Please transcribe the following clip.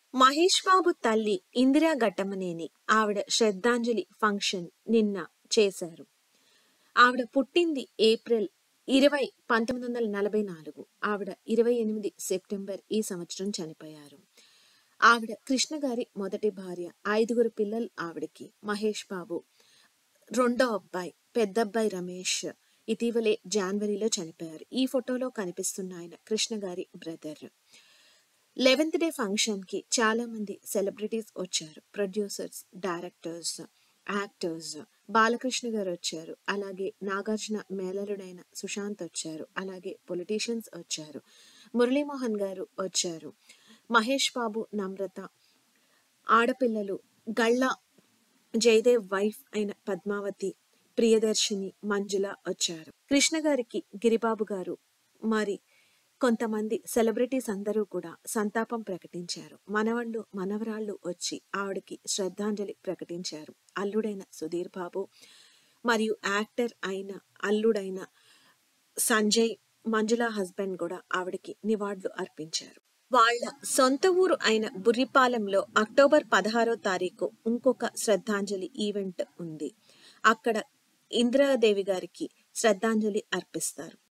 మహేష్ బాబు తల్లి ఇందిరా ఘట్టమనేని ఆవిడ శ్రద్ధాంజలి ఫంక్షన్ నిన్న చేశారు ఆవిడ పుట్టింది ఏప్రిల్ ఇరవై పంతొమ్మిది వందల నలభై నాలుగు ఆవిడ ఇరవై ఎనిమిది సెప్టెంబర్ ఈ సంవత్సరం చనిపోయారు ఆవిడ కృష్ణ గారి మొదటి భార్య ఐదుగురు పిల్లలు ఆవిడకి మహేష్ బాబు రెండో అబ్బాయి పెద్ద అబ్బాయి రమేష్ ఇటీవలే జనవరిలో చనిపోయారు ఈ ఫోటోలో కనిపిస్తున్న ఆయన కృష్ణ గారి బ్రదర్ లెవెన్త్ డే ఫంక్షన్ కి చాలా మంది సెలబ్రిటీస్ వచ్చారు ప్రొడ్యూసర్స్ డైరెక్టర్స్ యాక్టర్స్ బాలకృష్ణ గారు వచ్చారు అలాగే నాగార్జున మేళరుడైన సుశాంత్ వచ్చారు అలాగే పొలిటీషియన్స్ వచ్చారు మురళీమోహన్ గారు వచ్చారు మహేష్ బాబు నమ్రత ఆడపిల్లలు గళ్ళ జయదేవ్ వైఫ్ అయిన పద్మావతి ప్రియదర్శిని మంజుల వచ్చారు కృష్ణ గారికి గిరిబాబు గారు మరి కొంతమంది సెలబ్రిటీస్ అందరూ కూడా సంతాపం ప్రకటించారు మనవళ్ళు మనవరాళ్ళు వచ్చి ఆవిడకి శ్రద్ధాంజలి ప్రకటించారు అల్లుడైన సుధీర్ బాబు మరియు యాక్టర్ అయిన అల్లుడైన సంజయ్ మంజుల హస్బెండ్ కూడా ఆవిడకి నివాళులు అర్పించారు వాళ్ళ సొంత ఊరు అయిన బుర్రిపాలెంలో అక్టోబర్ పదహారో తారీఖు ఇంకొక శ్రద్ధాంజలి ఈవెంట్ ఉంది అక్కడ ఇందిరాదేవి గారికి శ్రద్ధాంజలి అర్పిస్తారు